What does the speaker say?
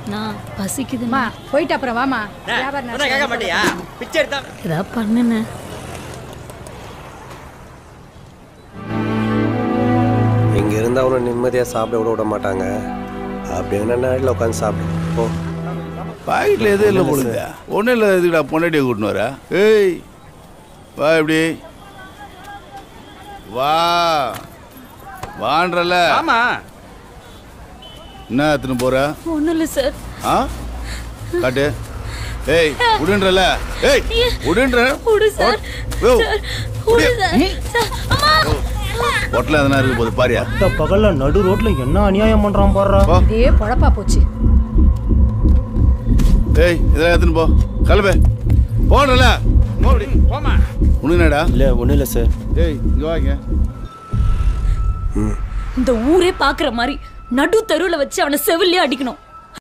நான் பசிக்குதுமா அம்மா போயிட்டு அப்புறம் வாமா வியாபாரம் சொன்னா கேட்க மாட்டியா பிச்சை எடுத்தா ஏதாவது பண்ணுண்ணே இங்க இருந்தா அவனை நிம்மதியா சாப்பிட விட விட மாட்டாங்க அப்படி என்ன நேரில் உட்காந்து சாப்பிடு போ பாக்கெட்டில் எதுவும் இல்லை போடுங்க ஒன்றும் இல்லை இதுடா பொண்டாட்டியை கூட்டின்னு வர ஏய் வா இப்படி வா வான்றல ஆமா என்ன எடுத்துன்னு போற ஒன்றும் இல்லை சார் ஆ காட்டு ஏய் விடுன்றல ஏய் விடுன்ற விடு சார் யோ, சார் விடு சார் சார் அம்மா பொட்டலம் எதனா இருக்கு போது பாரியா இந்த பகல்ல நடு ரோட்ல என்ன அநியாயம் பண்றான் பாடுறா போ இதே பொழப்பா போச்சு ஏய் இதெல்லாம் எடுத்துன்னு போ கிளம்பு போன்றல போமா உனக்கு என்னடா இல்ல ஒண்ணும் இல்ல சார் ஏய் இங்க வாங்க இந்த ஊரே பாக்குற மாதிரி நடு தெருவுல வச்சு அவனை செவிலே அடிக்கணும்